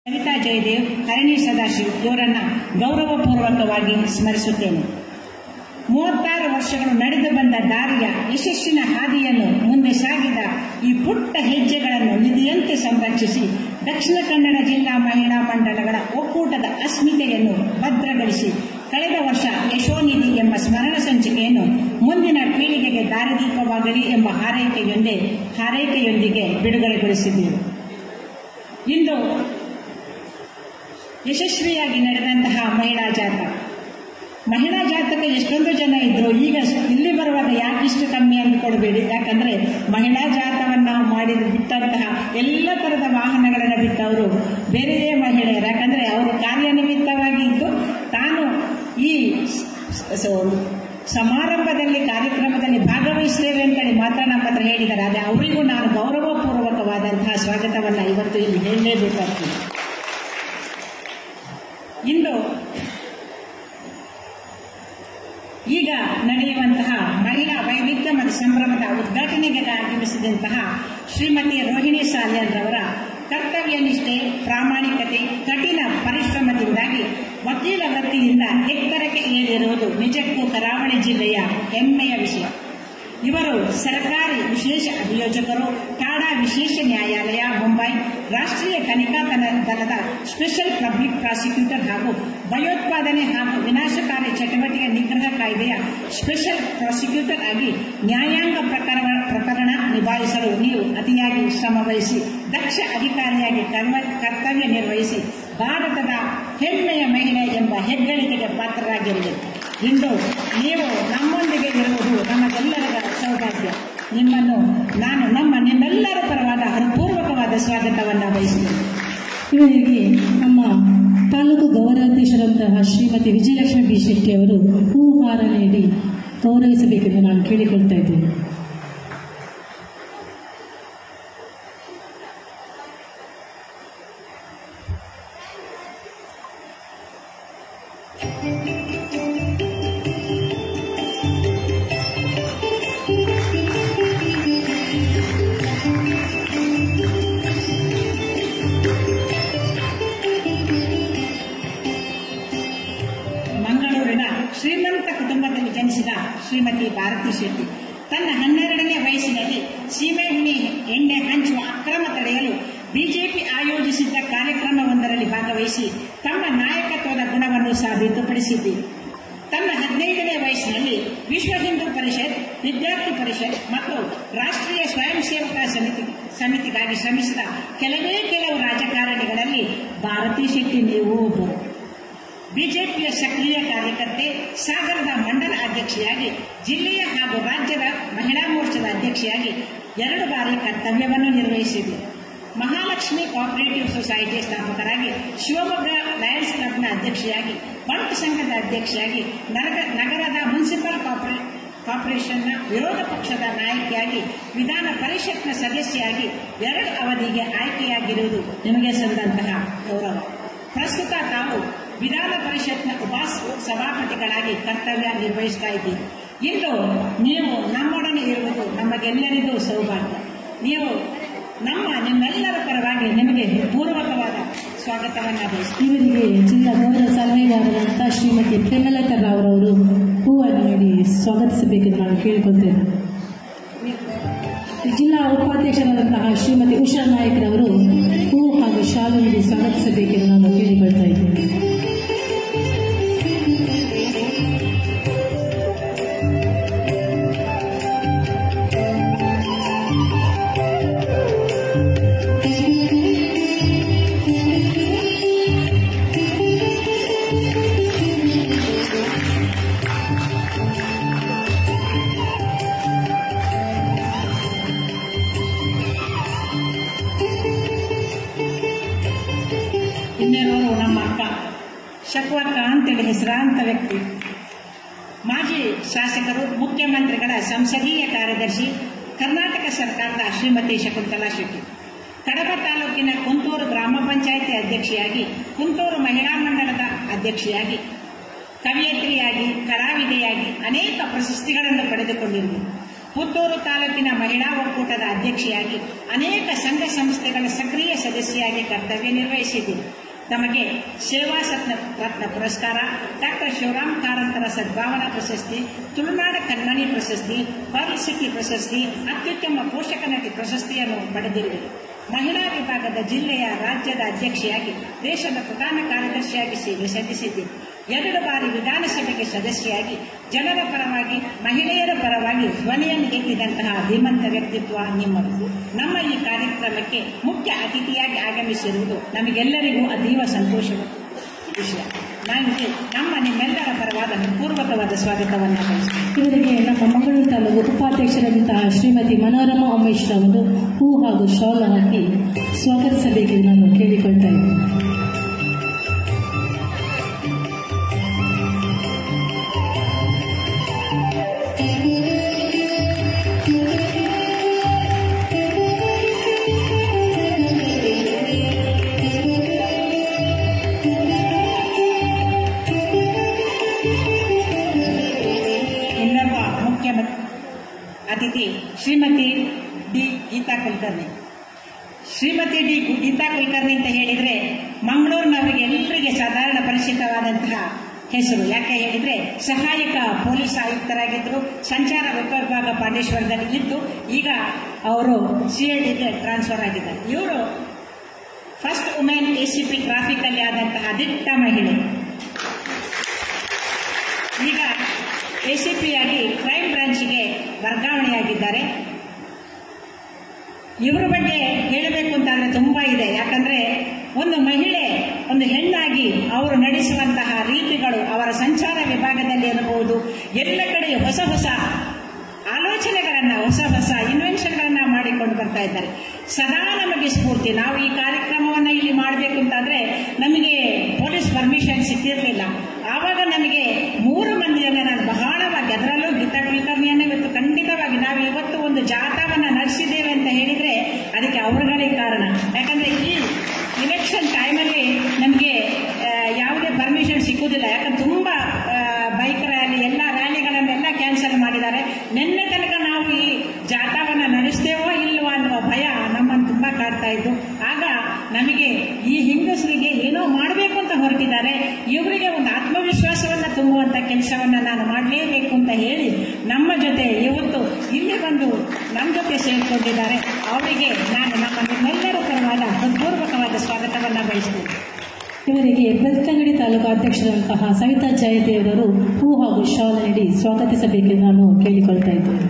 ಸವಿತಾ ಜಯದೇವ್ ಹರಣಿ ಸದಾಶಿವ್ ಇವರನ್ನ ಗೌರವಪೂರ್ವಕವಾಗಿ ಸ್ಮರಿಸುತ್ತೇನೆ ಮೂವತ್ತಾರು ವರ್ಷಗಳು ನಡೆದು ಬಂದ ದಾರಿಯ ಯಶಸ್ಸಿನ ಹಾದಿಯನ್ನು ಮುಂದೆ ಸಾಗಿದ ಈ ಪುಟ್ಟ ಹೆಜ್ಜೆಗಳನ್ನು ನಿಧಿಯಂತೆ ಸಂರಕ್ಷಿಸಿ ದಕ್ಷಿಣ ಕನ್ನಡ ಜಿಲ್ಲಾ ಮಹಿಳಾ ಮಂಡಳಗಳ ಒಕ್ಕೂಟದ ಅಸ್ಮಿತೆಯನ್ನು ಭದ್ರಗೊಳಿಸಿ ಕಳೆದ ವರ್ಷ ಯಶೋನಿಧಿ ಎಂಬ ಸ್ಮರಣ ಸಂಚಿಕೆಯನ್ನು ಮುಂದಿನ ಪೀಳಿಗೆಗೆ ದಾರಿದೀಪವಾಗಲಿ ಎಂಬ ಹಾರೈಕೆಯೊಂದೇ ಹಾರೈಕೆಯೊಂದಿಗೆ ಬಿಡುಗಡೆಗೊಳಿಸಿದ್ದೇವೆ ಇಂದು ಯಶಸ್ವಿಯಾಗಿ ನಡೆದಂತಹ ಮಹಿಳಾ ಜಾಥಾ ಮಹಿಳಾ ಜಾಥಾಕ್ಕೆ ಎಷ್ಟೊಂದು ಜನ ಇದ್ರು ಈಗ ಇಲ್ಲಿ ಬರುವಾಗ ಯಾಕೆ ಇಷ್ಟು ಕಮ್ಮಿ ಅಂದ್ಕೊಳ್ಬೇಡಿ ಯಾಕಂದ್ರೆ ಮಹಿಳಾ ಜಾಥವನ್ನ ಮಾಡಿದ ಬಿಟ್ಟಂತಹ ಎಲ್ಲ ತರದ ವಾಹನಗಳನ್ನು ಬಿಟ್ಟವರು ಬೇರೆಯೇ ಮಹಿಳೆಯರು ಯಾಕಂದ್ರೆ ಅವರು ಕಾರ್ಯನಿಮಿತ್ತವಾಗಿ ಇದ್ದು ತಾನು ಈ ಸ- ಸ- ಸಮಾರಂಭದಲ್ಲಿ ಕಾರ್ಯಕ್ರಮದಲ್ಲಿ ಭಾಗವಹಿಸ್ತೇವೆ ಅಂತೇಳಿ ಮಾತ್ರ ನಮ್ಮ ಹತ್ರ ಹೇಳಿದ್ದಾರೆ ಆದರೆ ಅವರಿಗೂ ನಾನು ಗೌರವಪೂರ್ವಕವಾದಂತಹ ಸ್ವಾಗತವನ್ನ ಇವತ್ತು ಇಲ್ಲಿ ಹೇಳಲೇಬೇಕಾಗ್ತದೆ ಇಂದು ಈಗ ನಡೆಯುವಂತಹ ಮಹಿಳಾ ವೈವಿಧ್ಯ ಮತ್ತು ಸಂಭ್ರಮದ ಉದ್ಘಾಟನೆಗೆ ಆಗಮಿಸಿದಂತಹ ಶ್ರೀಮತಿ ರೋಹಿಣಿ ಸಾಲ್ಯನ್ರವರ ಕರ್ತವ್ಯ ನಿಷ್ಠೆ ಪ್ರಾಮಾಣಿಕತೆ ಕಠಿಣ ಪರಿಶ್ರಮದಿಂದಾಗಿ ವಕೀಲ ವೃತ್ತಿಯಿಂದ ಎತ್ತರಕ್ಕೆ ಏರಿರುವುದು ನಿಜಕ್ಕೂ ಕರಾವಳಿ ಜಿಲ್ಲೆಯ ಹೆಮ್ಮೆಯ ವಿಷಯ ಇವರು ಸರ್ಕಾರಿ ವಿಶೇಷ ಅಭಿಯೋಜಕರು ಟಾಡಾ ವಿಶೇಷ ನ್ಯಾಯಾಲಯ ಮುಂಬೈ ರಾಷ್ಟ್ರೀಯ ತನಿಖಾ ದಲ- ದಳದ ಸ್ಪೆಷಲ್ ಪಬ್ಲಿಕ್ ಪ್ರಾಸಿಕ್ಯೂಟರ್ ಹಾಗೂ ಭಯೋತ್ಪಾದನೆ ಹಾಗೂ ವಿನಾಶಕಾರಿ ಚಟುವಟಿಕೆ ನಿಗ್ರಹ ಕಾಯ್ದೆಯ ಸ್ಪೆಷಲ್ ಪ್ರಾಸಿಕ್ಯೂಟರ್ ಆಗಿ ನ್ಯಾಯಾಂಗ ಪ್ರಕರಣ ಪ್ರಕರಣ ನಿಭಾಯಿಸಲು ನೀವು ಅತಿಯಾಗಿ ಶ್ರಮವಹಿಸಿ ದಕ್ಷ ಅಧಿಕಾರಿಯಾಗಿ ಕರ್ಮ- ಕರ್ತವ್ಯ ನಿರ್ವಹಿಸಿ ಭಾರತದ ಹೆಮ್ಮೆಯ ಮಹಿಳೆ ಎಂಬ ಹೆಗ್ಗಳಿಕೆಗೆ ಪಾತ್ರರಾಗಿರುವುದು ಇಂದು ನೀವು ನಮ್ಮೊಂದಿಗೆ ಇರುವುದು ನಮಗೆಲ್ಲರ ಸೌಭಾಗ್ಯ ನಿಮ್ಮನ್ನು ನಾನು ನಮ್ಮ ನಿಮ್ಮೆಲ್ಲರ ಪರವಾದ ಹೃತ್ಪೂರ್ವಕವಾದ ಸ್ವಾಗತವನ್ನು ಬಯಸುತ್ತೇನೆ ಇವರಿಗೆ ನಮ್ಮ ತಾಲೂಕು ಗೌರವಾಧ್ಯಕ್ಷರಂತಹ ಶ್ರೀಮತಿ ವಿಜಯಲಕ್ಷ್ಮಿ ಬಿ ಶೆಟ್ಟಿ ಅವರು ಹೂಹಾರ ನೀಡಿ ಗೌರವಿಸಬೇಕೆಂದು ನಾನು ಕೇಳಿಕೊಳ್ತಾ ಇದ್ದೇನೆ ಮಂಗಳೂರಿನ ಶ್ರೀಮಂತ ಕುಟುಂಬದಲ್ಲಿ ಜನಿಸಿದ ಶ್ರೀಮತಿ ಭಾರತಿ ಶೆಟ್ಟಿ ತನ್ನ ಹನ್ನೆರಡನೇ ವಯಸ್ಸಿನಲ್ಲಿ ಸೀಮೆಎಣ್ಣೆ ಎಣ್ಣೆ ಹಂಚುವ ಅಕ್ರಮ ತಡೆಯಲು ಬಿಜೆಪಿ ಆಯೋಜಿಸಿದ್ದ ಕಾರ್ಯಕ್ರಮವೊಂದರಲ್ಲಿ ಭಾಗವಹಿಸಿ ತಮ್ಮ ನಾಯಕತ್ವದ ಗುಣವನ್ನು ಸಾಬೀತುಪಡಿಸಿದ್ದೀರಿ ತನ್ನ ಹದಿನೈದನೇ ವಯಸ್ಸಿನಲ್ಲಿ ವಿಶ್ವ ಹಿಂದೂ ಪರಿಷತ್ ವಿದ್ಯಾರ್ಥಿ ಪರಿಷತ್ ಮತ್ತು ರಾಷ್ಟ್ರೀಯ ಸ್ವಯಂ ಸೇವಕ ಸಮಿತಿ ಸಮಿತಿಗಾಗಿ ಶ್ರಮಿಸಿದ ಕೆಲವೇ ಕೆಲವು ರಾಜಕಾರಣಿಗಳಲ್ಲಿ ಭಾರತಿ ಶೆಟ್ಟಿ ನೀವು ಒಬ್ಬರು ಬಿಜೆಪಿಯ ಸಕ್ರಿಯ ಕಾರ್ಯಕರ್ತೆ ಸಾಗರದ ಮಂಡಲ ಅಧ್ಯಕ್ಷೆಯಾಗಿ ಜಿಲ್ಲೆಯ ಹಾಗೂ ರಾಜ್ಯದ ಮಹಿಳಾ ಮೋರ್ಚಾದ ಅಧ್ಯಕ್ಷೆಯಾಗಿ ಎರಡು ಬಾರಿ ಕರ್ತವ್ಯವನ್ನು ನಿರ್ವಹಿಸಿದೆ ಮಹಾಲಕ್ಷ್ಮಿ ಕೋಆಪರೇಟಿವ್ ಸೊಸೈಟಿಯ ಸ್ಥಾಪಕರಾಗಿ ಶಿವಮೊಗ್ಗ ಲಯನ್ಸ್ ಕ್ಲಬ್ನ ಅಧ್ಯಕ್ಷೆಯಾಗಿ ಬಂಟ್ ಸಂಘದ ಅಧ್ಯಕ್ಷೆಯಾಗಿ ನಗರ ನಗರದ ಮುನ್ಸಿಪಲ್ ಕಾರ್ಪೊರೇ ಕಾರ್ಪೊರೇಷನ್ನ ವಿರೋಧ ಪಕ್ಷದ ನಾಯಕಿಯಾಗಿ ವಿಧಾನ ಪರಿಷತ್ನ ಸದಸ್ಯೆಯಾಗಿ ಎರಡು ಅವಧಿಗೆ ಆಯ್ಕೆಯಾಗಿರುವುದು ನಿಮಗೆ ಸಂದಂತಹ ಗೌರವ ಪ್ರಸ್ತುತ ತಾವು ವಿಧಾನ ಪರಿಷತ್ನ ಉಪಾಸ ಸಭಾಪತಿಗಳಾಗಿ ಕರ್ತವ್ಯ ನಿರ್ವಹಿಸ್ತಾ ಇದ್ದೀರಿ ಇಂದು ನೀವು ನಮ್ಮೊಡನೆ ಇರುವುದು ನಮಗೆಲ್ಲರಿಗೂ ಸೌಭಾಗ್ಯ ನೀವು ನಮ್ಮ ನಿಮ್ಮೆಲ್ಲರ ಪರವಾಗಿ ನಿಮಗೆ ಪೂರ್ವಕವಾದ ಸ್ವಾಗತವನ್ನು ಬಯಸ್ತೀವಿ ಇವರಿಗೆ ಜಿಲ್ಲಾ ಗೌರವ ಸಲಹೆಗಾರರಾದಂತಹ ಶ್ರೀಮತಿ ಪ್ರೇಮಲತಾ ರಾವ್ ಅವರು ಹೂವನ್ನು ನೀಡಿ ಸ್ವಾಗತಿಸಬೇಕೆಂದು ನಾನು ಕೇಳಿಕೊಳ್ತೇನೆ ಜಿಲ್ಲಾ ಉಪಾಧ್ಯಕ್ಷರಾದಂತಹ ಶ್ರೀಮತಿ ಉಷಾ ನಾಯಕರವರು ಹೂ ಹಾಗೂ ಶಾಲು ನೀಡಿ ಸ್ವಾಗತಿಸಬೇಕೆಂದು ನಾನು ಕೇಳಿಕೊಳ್ತಾ ಇದ್ದೇನೆ ಇನ್ನೇನೋರು ನಮ್ಮ ಅಕ್ಕ ಶಕ್ವಕ್ಕ ಅಂತೇಳಿ ಹೆಸರಾಂತ ವ್ಯಕ್ತಿ ಮಾಜಿ ಶಾಸಕರು ಮುಖ್ಯಮಂತ್ರಿಗಳ ಸಂಸದೀಯ ಕಾರ್ಯದರ್ಶಿ ಕರ್ನಾಟಕ ಸರ್ಕಾರದ ಶ್ರೀಮತಿ ಶಕುಂತಲಾ ಶೆಟ್ಟಿ ಕಡಬ ತಾಲೂಕಿನ ಕುಂತೂರು ಗ್ರಾಮ ಪಂಚಾಯಿತಿ ಅಧ್ಯಕ್ಷೆಯಾಗಿ ಕುಂತೂರು ಮಹಿಳಾ ಮಂಡಲದ ಅಧ್ಯಕ್ಷೆಯಾಗಿ ಕವಿಯತ್ರಿಯಾಗಿ ಕಲಾವಿದೆಯಾಗಿ ಅನೇಕ ಪ್ರಶಸ್ತಿಗಳನ್ನು ಪಡೆದುಕೊಂಡಿರುವುದು ಪುತ್ತೂರು ತಾಲೂಕಿನ ಮಹಿಳಾ ಒಕ್ಕೂಟದ ಅಧ್ಯಕ್ಷೆಯಾಗಿ ಅನೇಕ ಸಂಘ ಸಂಸ್ಥೆಗಳ ಸಕ್ರಿಯ ಸದಸ್ಯೆಯಾಗಿ ಕರ್ತವ್ಯ ನಿರ್ವಹಿಸಿದ್ದೀನಿ ತಮಗೆ ಸೇವಾ ಸತ್ನ ರತ್ನ ಪುರಸ್ಕಾರ ಡಾಕ್ಟರ್ ಶಿವರಾಮ್ ಕಾರಂತರ ಸದ್ಭಾವನಾ ಪ್ರಶಸ್ತಿ ತುಳುನಾಡ ಕನ್ನಡಿ ಪ್ರಶಸ್ತಿ ಪರ್ಲ್ ಸಿಟಿ ಪ್ರಶಸ್ತಿ ಅತ್ಯುತ್ತಮ ಪೋಷಕ ನಟಿ ಪ್ರಶಸ್ತಿಯನ್ನು ಪಡೆದಿರುವೆ ಮಹಿಳಾ ವಿಭಾಗದ ಜಿಲ್ಲೆಯ ರಾಜ್ಯದ ಅಧ್ಯಕ್ಷೆಯಾಗಿ ದೇಶದ ಪ್ರಧಾನ ಕಾರ್ಯದರ್ಶಿಯಾಗಿ ಸೇವೆ ಸಲ್ಲಿಸಿದ್ದೀನಿ ಎರಡು ಬಾರಿ ವಿಧಾನಸಭೆಗೆ ಸದಸ್ಯೆಯಾಗಿ ಜನರ ಪರವಾಗಿ ಮಹಿಳೆಯರ ಪರವಾಗಿ ಧ್ವನಿಯನ್ನು ಎತ್ತಿದಂತಹ ಧೀಮಂತ ವ್ಯಕ್ತಿತ್ವ ನಿಮ್ಮದು ನಮ್ಮ ಈ ಕಾರ್ಯಕ್ರಮಕ್ಕೆ ಮುಖ್ಯ ಅತಿಥಿಯಾಗಿ ಆಗಮಿಸಿರುವುದು ನಮಗೆಲ್ಲರಿಗೂ ಅತೀವ ಸಂತೋಷದ ವಿಷಯ ನನಗೆ ನಮ್ಮ ನಿಮ್ಮೆಲ್ಲರ ಪರವಾದ ಪೂರ್ವಕವಾದ ಸ್ವಾಗತವನ್ನು ಬಯಸುತ್ತೇನೆ ಇವರಿಗೆ ನಮ್ಮ ಮಂಗಳೂರು ತಾಲೂಕು ಉಪಾಧ್ಯಕ್ಷರಾದಂತಹ ಶ್ರೀಮತಿ ಮನೋರಮಾ ಉಮೇಶ್ ಅವರು ಹೂ ಹಾಗೂ ಶಾಲ್ ಹಾಕಿ ಸ್ವಾಗತಿಸಬೇಕೆಂದು ನಾನು ಕೇಳಿಕೊಳ್ತಾ ಇದ್ದೇನೆ ಇನ್ನೊಬ್ಬ ಮುಖ್ಯ ಮ- ಅತಿಥಿ ಶ್ರೀಮತಿ ಡಿ ಗೀತಾ ಕುಲಕರ್ಣಿ ಶ್ರೀಮತಿ ಡಿ ಗು- ಗೀತಾ ಕುಲಕರ್ಣಿ ಅಂತ ಹೇಳಿದ್ರೆ ಮಂಗಳೂರಿನವರಿಗೆ ಎಲ್ಲರಿಗೆ ಸಾಧಾರಣ ಪರಿಚಿತವಾದಂತಹ ಹೆಸರು ಯಾಕೆ ಹೇಳಿದ್ರೆ ಸಹಾಯಕ ಪೊಲೀಸ್ ಆಯುಕ್ತರಾಗಿದ್ದರು ಸಂಚಾರ ಉಪವಿಭಾಗ ಪಾಂಡೇಶ್ವರದಲ್ಲಿ ಇದ್ದು ಈಗ ಅವರು ಸಿ ಐ ಡಿಗೆ ಟ್ರಾನ್ಸ್ಫರ್ ಆಗಿದ್ದಾರೆ ಇವರು first women A C P traffic ಅಲ್ಲಿ ಆದಂತಹ ದಿಟ್ಟ ಮಹಿಳೆ ಈಗ ಎಸಿಪಿಯಾಗಿ ಕ್ರೈಮ್ ಬ್ರಾಂಚ್ಗೆ ವರ್ಗಾವಣೆಯಾಗಿದ್ದಾರೆ ಇವರ ಬಗ್ಗೆ ಹೇಳಬೇಕು ಅಂತಂದ್ರೆ ತುಂಬಾ ಇದೆ ಯಾಕಂದ್ರೆ ಒಂದು ಮಹಿಳೆ ಒಂದು ಹೆಣ್ಣಾಗಿ ಅವರು ನಡೆಸುವಂತಹ ರೀತಿಗಳು ಅವರ ಸಂಚಾರ ವಿಭಾಗದಲ್ಲಿ ಇರಬಹುದು ಎಲ್ಲ ಕಡೆ ಹೊಸ ಹೊಸ ಆಲೋಚನೆಗಳನ್ನ ಹೊಸ ಹೊಸ ಇನ್ವೆನ್ಷನ್ಗಳನ್ನ ಮಾಡಿಕೊಂಡು ಬರ್ತಾ ಇದ್ದಾರೆ ಸದಾ ನಮಗೆ ಸ್ಫೂರ್ತಿ ನಾವು ಈ ಕಾರ್ಯಕ್ರಮವನ್ನ ಇಲ್ಲಿ ಮಾಡಬೇಕು ಅಂತಾದ್ರೆ ನಮಗೆ ಪೊಲೀಸ್ ಪರ್ಮಿಷನ್ ಸಿಕ್ಕಿರಲಿಲ್ಲ ಆವಾಗ ನಮಗೆ ಮೂರು ಮಂದಿಯನ್ನ ನಾನು ಬಹಳವಾಗಿ ಅದರಲ್ಲೂ ಗೀತಾ ಕುಲಕರ್ಣಿಯನ್ನ ಇವತ್ತು ಖಂಡಿತವಾಗಿ ನಾವು ಇವತ್ತು ಒಂದು ಜಾಥಾವನ್ನ ನಡೆಸಿದ್ದೇವೆ ಅಂತ ಹೇಳಿದ್ರೆ ಅದಕ್ಕೆ ಅವರುಗಳೇ ಕಾರಣ ಯಾಕಂದ್ರೆ ಈ ಇಲೆಕ್ಷನ್ ಟೈಮಲ್ಲಿ ನಮಗೆ ಯಾವುದೇ ಪರ್ಮಿಷನ್ ಸಿಕ್ಕುವುದಿಲ್ಲ ಯಾಕಂದ್ರೆ ತುಂಬಾ ಬೈಕ್ ರ್ಯಾಲಿ ಎಲ್ಲ ರ್ಯಾಲಿಗಳನ್ನೆಲ್ಲ ಕ್ಯಾನ್ಸಲ್ ಮಾಡಿದ್ದಾರೆ ನಿನ್ನೆ ತನಕ ನಾವು ಈ ಜಾಥಾವನ್ನ ನಡೆಸ್ತೇವೋ ಇಲ್ವೋ ಅನ್ನುವ ಭಯ ನಮ್ಮನ್ನು ತುಂಬಾ ಕಾಡ್ತಾ ಇದ್ದು ಆಗ ನಮಗೆ ಈ ಹೆಂಗಸರಿಗೆ ಏನೋ ಮಾಡಬೇಕು ಅಂತ ಹೊರಟಿದ್ದಾರೆ ಇವರಿಗೆ ಒಂದು ಆತ್ಮವಿಶ್ವಾಸವನ್ನ ತುಂಬುವಂತ ಕೆಲಸವನ್ನ ನಾನು ಮಾಡಲೇಬೇಕು ಅಂತ ಹೇಳಿ ನಮ್ಮ ಜೊತೆ ಇವತ್ತು ಇಲ್ಲಿ ಬಂದು ನಮ್ಮ ಜೊತೆ ಸೇರಿಕೊಂಡಿದ್ದಾರೆ ಅವರಿಗೆ ನಾನು ನಮ್ಮ ನಿಮ್ಮೆಲ್ಲರ ಪರವಾದ ಹೃತ್ಪೂರ್ವಕವಾದ ಸ್ವಾಗತವನ್ನ ಬಯಸ್ತೇನೆ ಇವರಿಗೆ ಬೆಳ್ತಂಗಡಿ ತಾಲೂಕು ಅಧ್ಯಕ್ಷರಾದಂತಹ ಸವಿತಾ ಜಯದೇವರು ಹೂ ಹಾಗೂ ಶಾಲ್ ನೀಡಿ ಸ್ವಾಗತಿಸಬೇಕೆಂದು ನಾನು ಕೇಳಿಕೊಳ್ತಾ ಇದ್ದೇನೆ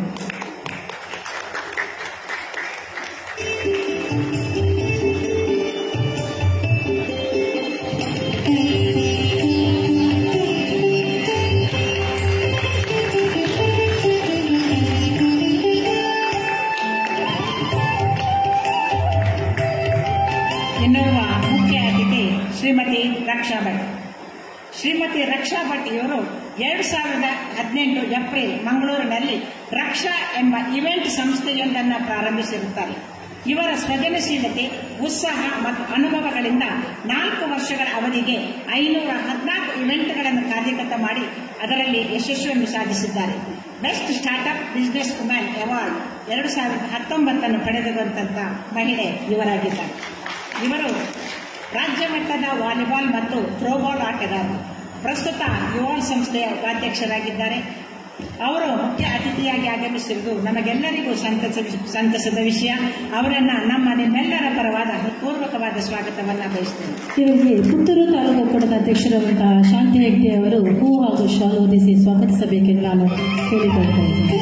ಇನ್ನೋರ್ವ ಮುಖ್ಯ ಅತಿಥಿ ಶ್ರೀಮತಿ ರಕ್ಷಾ ಭಟ್ ಶ್ರೀಮತಿ ರಕ್ಷಾ ಭಟ್ ಇವರು ಎರಡು ಸಾವಿರದ ಹದಿನೆಂಟು ಏಪ್ರಿಲ್ ಮಂಗಳೂರಿನಲ್ಲಿ ರಕ್ಷಾ ಎಂಬ ಇವೆಂಟ್ ಸಂಸ್ಥೆಯೊಂದನ್ನು ಪ್ರಾರಂಭಿಸಿರುತ್ತಾರೆ ಇವರ ಸೃಜನಶೀಲತೆ ಉತ್ಸಾಹ ಮತ್ತು ಅನುಭವಗಳಿಂದ ನಾಲ್ಕು ವರ್ಷಗಳ ಅವಧಿಗೆ ಐನೂರ ಹದಿನಾಲ್ಕು ಇವೆಂಟ್ಗಳನ್ನು ಕಾರ್ಯಗತ ಮಾಡಿ ಅದರಲ್ಲಿ ಯಶಸ್ವಿಯನ್ನು ಸಾಧಿಸಿದ್ದಾರೆ best startup business women award ಎರಡು ಸಾವಿರದ ಹತ್ತೊಂಬತ್ತನ್ನು ಪಡೆದಿರುವಂತಹ ಮಹಿಳೆ ಇವರಾಗಿದ್ದಾರೆ ಇವರು ರಾಜ್ಯ ಮಟ್ಟದ ವಾಲಿಬಾಲ್ ಮತ್ತು ಥ್ರೋಬಾಲ್ ಆಟಗಾರರು ಪ್ರಸ್ತುತ ಯುವ ಸಂಸ್ಥೆಯ ಉಪಾಧ್ಯಕ್ಷರಾಗಿದ್ದಾರೆ ಅವರು ಮುಖ್ಯ ಅತಿಥಿಯಾಗಿ ಆಗಮಿಸಿರುವುದು ನಮಗೆಲ್ಲರಿಗೂ ಸಂತಸ ಸಂತಸದ ವಿಷಯ ಅವರನ್ನ ನಮ್ಮ ನಿಮ್ಮೆಲ್ಲರ ಪರವಾದ ಹೃತ್ಪೂರ್ವಕವಾದ ಸ್ವಾಗತವನ್ನ ಬಯಸ್ತೇನೆ ಇವರಿಗೆ ಪುತ್ತೂರು ತಾಲೂಕು ಒಕ್ಕೂಟದ ಅಧ್ಯಕ್ಷರಾದಂತಹ ಶಾಂತಿ ಹೆಗ್ಡೆ ಅವರು ಹೂ ಹಾಗೂ ಶಾಲ್ ಹೊದಿಸಿ ಸ್ವಾಗತಿಸಬೇಕೆಂದು ನಾನು ಕೇಳಿಕೊಳ್ತಾ ಇದ್ದೇನೆ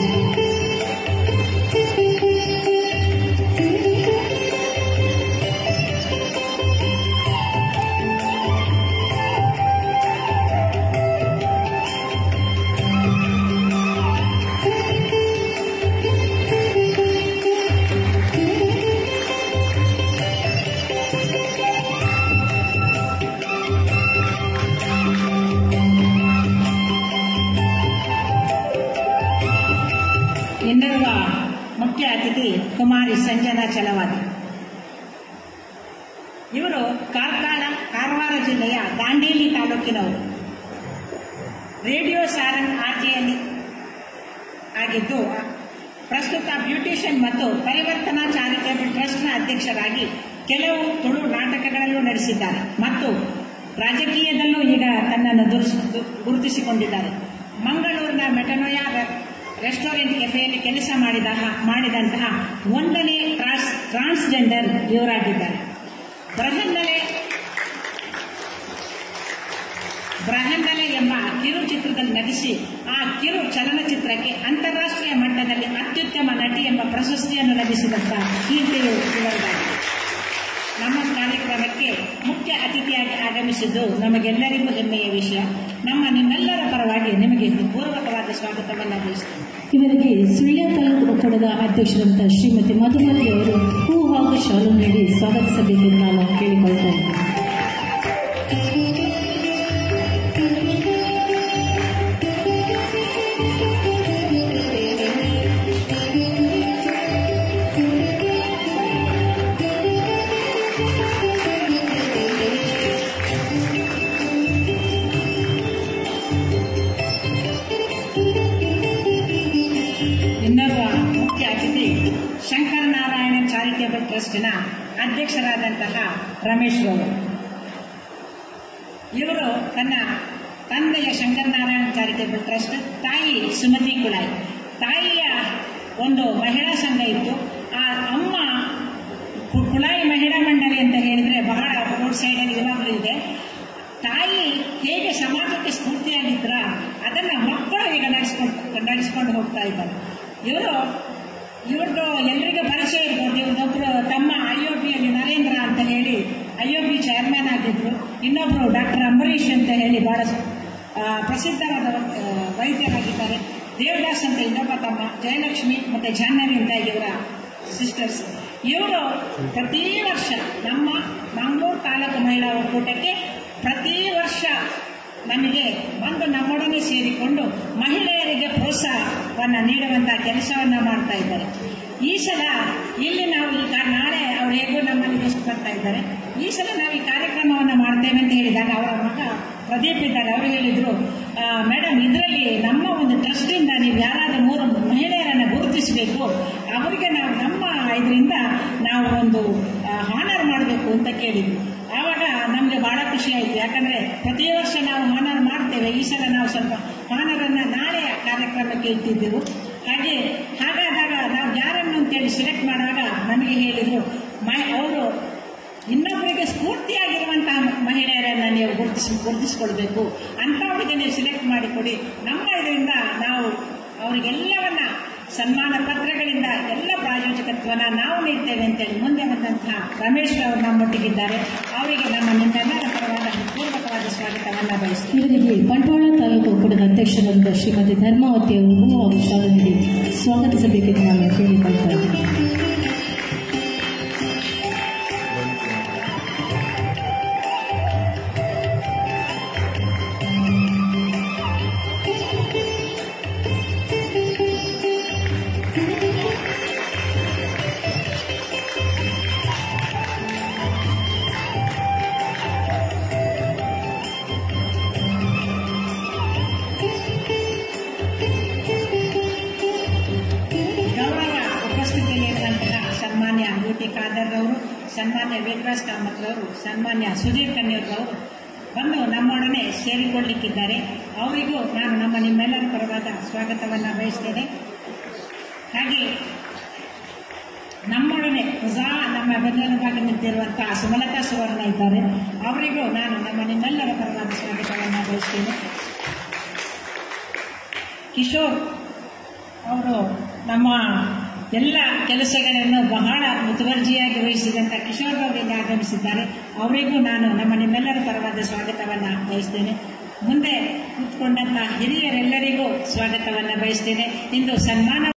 ಇನ್ನೋರ್ವ ಮುಖ್ಯ ಅತಿಥಿ ಕುಮಾರಿ ಸಂಜನಾ ಚಲವಾದಿ ಇವರು ಕಾರ್ಕಳ ಕಾರವಾರ ಜಿಲ್ಲೆಯ ದಾಂಡೇಲಿ ತಾಲೂಕಿನವರು ರೇಡಿಯೋ ಸಾರಂಗ್ ಆರ್ಜೆಯಲ್ಲಿ ಆಗಿದ್ದು ಪ್ರಸ್ತುತ ಬ್ಯೂಟಿಷಿಯನ್ ಮತ್ತು ಪರಿವರ್ತನಾ ಚಾರಿಟೇಬಲ್ ಟ್ರಸ್ಟ್ನ ಅಧ್ಯಕ್ಷರಾಗಿ ಕೆಲವು ತುಳು ನಾಟಕಗಳಲ್ಲೂ ನಡೆಸಿದ್ದಾರೆ ಮತ್ತು ರಾಜಕೀಯದಲ್ಲೂ ಈಗ ತನ್ನನ್ನು ದುರ್ಸ್- ದು- ಗುರುತಿಸಿಕೊಂಡಿದ್ದಾರೆ ಮಂಗಳೂರಿನ ಮೆಟನೋಯಾ ರೆ- ರೆಸ್ಟೋರೆಂಟ್ ಕೆಫೆಯಲ್ಲಿ ಕೆಲಸ ಮಾಡಿದ ಮಾಡಿದಂತಹ ಒಂದನೇ ಟ್ರಾನ್ಸ್ ಟ್ರಾನ್ಸ್ಜೆಂಡರ್ ಇವರಾಗಿದ್ದಾರೆ ಬೃಹನ್ನಲೆ ಬೃಹನ್ನಲೆ ಎಂಬ ಕಿರು ಚಿತ್ರದಲ್ಲಿ ನಟಿಸಿ ಆ ಕಿರು ಚಲನಚಿತ್ರಕ್ಕೆ ಅಂತಾರಾಷ್ಟ್ರೀಯ ಮಟ್ಟದಲ್ಲಿ ಅತ್ಯುತ್ತಮ ನಟಿ ಎಂಬ ಪ್ರಶಸ್ತಿಯನ್ನು ಲಭಿಸಿದಂತ ಕೀರ್ತಿಯು ಇವರದಾಗಿದೆ ನಮ್ಮ ಕಾರ್ಯಕ್ರಮಕ್ಕೆ ಮುಖ್ಯ ಅತಿಥಿಯಾಗಿ ಆಗಮಿಸಿದ್ದು ನಮಗೆಲ್ಲರಿಗೂ ಹೆಮ್ಮೆಯ ವಿಷಯ ನಮ್ಮ ನಿಮ್ಮೆಲ್ಲರ ಪರವಾಗಿ ನಿಮಗೆ ಪೂರ್ವಕವಾದ ಸ್ವಾಗತವನ್ನು ಬಯಸುತ್ತೇನೆ ಇವರಿಗೆ ಸುಳ್ಯ ತಾಲೂಕು ಒಕ್ಕೂಟದ ಅಧ್ಯಕ್ಷರಂತ ಶ್ರೀಮತಿ ಮಧುಮತಿ ಅವರು ಹೂ ಹಾಗೂ ಶಾಲು ನೀಡಿ ಸ್ವಾಗತಿಸಬೇಕೆಂದು ನಾನು ಕೇಳಿಕೊಳ್ತಾ ಇದ್ದೇನೆ ಇನ್ನೊಬ್ಬ ಮುಖ್ಯ ಅತಿಥಿ ಶಂಕರನಾರಾಯಣ ಚಾರಿಟೇಬಲ್ ಟ್ರಸ್ಟಿನ ಅಧ್ಯಕ್ಷರಾದಂತಹ ರಮೇಶ್ ಅವರು ಇವರು ತನ್ನ ತಂದೆಯ ಶಂಕರನಾರಾಯಣ ಚಾರಿಟೇಬಲ್ ಟ್ರಸ್ಟ್ ತಾಯಿ ಸುಮತಿ ಕುಳಾಯಿ ತಾಯಿಯ ಒಂದು ಮಹಿಳಾ ಸಂಘ ಇತ್ತು ಆ ಅಮ್ಮ ಕು- ಕುಳಾಯಿ ಮಹಿಳಾ ಮಂಡಳಿ ಅಂತ ಹೇಳಿದ್ರೆ ಬಹಳ ರೋಡ್ ಸೈಡಲ್ಲಿ ಇವಾಗಲೂ ಇದೆ ತಾಯಿ ಹೇಗೆ ಸಮಾಜಕ್ಕೆ ಸ್ಫೂರ್ತಿಯಾಗಿದ್ರ ಅದನ್ನ ಮಕ್ಕಳು ಈಗ ನಡೆಸ್ಕೊಂಡು ನಡೆಸ್ಕೊಂಡು ಹೋಗ್ತಾ ಇದ್ದಾರೆ ಇವರು ಇವ್ರದ್ದು ಎಲ್ರಿಗೂ ಪರಿಚಯ ಇರ್ಬೋದು ಇವ್ರದ್ದೊಬ್ರು ತಮ್ಮ ಐ ಒ ಪಿಯಲ್ಲಿ ನರೇಂದ್ರ ಅಂತ ಹೇಳಿ ಐ ಒ ಪಿ ಚೇರ್ಮನ್ ಆಗಿದ್ರು ಇನ್ನೊಬ್ರು ಡಾಕ್ಟರ್ ಅಂಬರೀಷ್ ಅಂತ ಹೇಳಿ ಬಹಳ ಆ, ಪ್ರಸಿದ್ಧವಾದ ಆ, ವೈದ್ಯರಾಗಿದ್ದಾರೆ ದೇವದಾಸ್ ಅಂತ ಇನ್ನೊಬ್ಬ ತಮ್ಮ ಜಯಲಕ್ಷ್ಮಿ ಮತ್ತೆ ಜಾಹ್ನವಿ ಅಂತ ಇವರ ಸಿಸ್ಟರ್ಸ್ ಇವರು ಪ್ರತಿ ವರ್ಷ ನಮ್ಮ ಮಂಗಳೂರು ತಾಲೂಕು ಮಹಿಳಾ ಒಕ್ಕೂಟಕ್ಕೆ ಪ್ರತಿ ವರ್ಷ ನಮಗೆ ಬಂದು ನಮ್ಮೊಡನೆ ಸೇರಿಕೊಂಡು ಮಹಿಳೆಯರಿಗೆ ಪ್ರೋತ್ಸಾಹವನ್ನು ನೀಡುವಂತಹ ಕೆಲಸವನ್ನ ಮಾಡ್ತಾ ಇದ್ದಾರೆ ಈ ಸಲ ಇಲ್ಲಿ ನಾವು ಈಗ ನಾಳೆ ಅವ್ರು ಹೇಗೂ ನಮ್ಮಲ್ಲಿ ಗೆಸ್ಟ್ ಬರ್ತಾ ಇದ್ದಾರೆ ಈ ಸಲ ನಾವು ಈ ಕಾರ್ಯಕ್ರಮವನ್ನು ಮಾಡ್ತೇವೆ ಅಂತ ಹೇಳಿದಾಗ ಅವರ ಮಗ ಪ್ರದೀಪ್ ಇದ್ದಾರೆ ಅವರು ಹೇಳಿದ್ರು ಮೇಡಮ್ ಇದರಲ್ಲಿ ನಮ್ಮ ಒಂದು ಟ್ರಸ್ಟಿಂದ ನೀವು ಯಾರಾದರೂ ಮೂರು ಮಹಿಳೆಯರನ್ನು ಗುರುತಿಸಬೇಕು ಅವರಿಗೆ ನಾವು ನಮ್ಮ ಇದರಿಂದ ನಾವು ಒಂದು ಹಾನರ್ ಮಾಡಬೇಕು ಅಂತ ಕೇಳಿದ್ವಿ ಆವಾಗ ನಮಗೆ ಬಹಳ ಖುಷಿ ಆಯಿತು ಯಾಕಂದ್ರೆ ಪ್ರತಿ ವರ್ಷ ನಾವು ಹಾನರ್ ಮಾಡ್ತೇವೆ ಈ ಸಲ ನಾವು ಸ್ವಲ್ಪ ಹಾನರನ್ನ ನಾಳೆ ಕಾರ್ಯಕ್ರಮಕ್ಕೆ ಇಟ್ಟಿದ್ದೆವು ಹಾಗೆ ಹಾಗಾದಾಗ ನಾವು ಯಾರನ್ನು ಅಂತೇಳಿ ಸಿಲೆಕ್ಟ್ ಮಾಡುವಾಗ ನಮಗೆ ಹೇಳಿದ್ರು ಅವರು ಇನ್ನೊಬ್ಬರಿಗೆ ಸ್ಫೂರ್ತಿಯಾಗಿರುವಂತಹ ಮಹಿಳೆಯರನ್ನ ನೀವು ಗುರುತಿಸಿ ಗುರುತಿಸಿಕೊಳ್ಬೇಕು ಅಂಥವರಿಗೆ ನೀವು ಸಿಲೆಕ್ಟ್ ಮಾಡಿಕೊಡಿ ನಮ್ಮ ಇದರಿಂದ ನಾವು ಅವರಿಗೆಲ್ಲವನ್ನ ಸನ್ಮಾನ ಪತ್ರಗಳಿಂದ ಎಲ್ಲ ಪ್ರಾಯೋಜಕತ್ವನ ನಾವು ನೀಡ್ತೇವೆ ಅಂತೇಳಿ ಮುಂದೆ ಬಂದಂತಹ ರಮೇಶ್ ಅವರು ನಮ್ಮೊಟ್ಟಿಗಿದ್ದಾರೆ ಅವರಿಗೆ ನಮ್ಮ ನಿಮ್ಮೆಲ್ಲರ ಪರವಾದ ಪೂರ್ವಕವಾದ ಸ್ವಾಗತವನ್ನು ಬಯಸ್ತೀವಿ ಇವರಿಗೆ ಬಂಟ್ವಾಳ ತಾಲೂಕು ಒಕ್ಕೂಟದ ಅಧ್ಯಕ್ಷರಾದ ಶ್ರೀಮತಿ ಧರ್ಮಾವತಿ ಅವರು ಹೂ ಹಾಗೂ ಶಾಲು ನೀಡಿ ಸ್ವಾಗತಿಸಬೇಕೆಂದು ನಾನು ಕೇಳಿಕೊಳ್ತಾ ಇದ್ದೇನೆ ಗೌರವ ಉಪಸ್ಥಿತಿಯಲ್ಲಿರುವಂತಹ ಸನ್ಮಾನ್ಯ ಯು ಟಿ ಖಾದರ್ ಅವರು ಸನ್ಮಾನ್ಯ ವೇದರಾಜ್ ಕಾಮತ್ ಅವರು ಸನ್ಮಾನ್ಯ ಸುಧೀರ್ ಕನ್ಯೂರ್ ಅವರು ಬಂದು ನಮ್ಮೊಡನೆ ಸೇರಿಕೊಳ್ಳಿಕ್ಕಿದ್ದಾರೆ ಅವರಿಗೂ ನಾನು ನಮ್ಮ ನಿಮ್ಮೆಲ್ಲರ ಪರವಾದ ಸ್ವಾಗತವನ್ನು ಬಯಸ್ತೇನೆ ಹಾಗೆ ನಮ್ಮೊಡನೆ ಹೊಸ ನಮ್ಮ ಬೆಂಗಳೂರು ಭಾಗ ನಿಂತಿರುವಂತಹ ಸುಮಲತಾ ಸುವರ್ಣ ಇದ್ದಾರೆ ಅವರಿಗೂ ನಾನು ನಮ್ಮ ನಿಮ್ಮೆಲ್ಲರ ಪರವಾದ ಸ್ವಾಗತವನ್ನು ಬಯಸ್ತೇನೆ ಕಿಶೋರ್ ಅವರು ನಮ್ಮ ಎಲ್ಲ ಕೆಲಸಗಳನ್ನು ಬಹಳ ಮುತುವರ್ಜಿಯಾಗಿ ವಹಿಸಿದಂಥ ಕಿಶೋರ್ ಅವರಿಂದ ಆಗಮಿಸಿದ್ದಾರೆ ಅವರಿಗೂ ನಾನು ನಮ್ಮ ನಿಮ್ಮೆಲ್ಲರ ಪರವಾದ ಸ್ವಾಗತವನ್ನು ಬಯಸ್ತೇನೆ ಮುಂದೆ ಕೂತ್ಕೊಂಡಂತಹ ಹಿರಿಯರೆಲ್ಲರಿಗೂ ಸ್ವಾಗತವನ್ನು ಬಯಸ್ತೇನೆ ಇಂದು ಸನ್ಮಾನ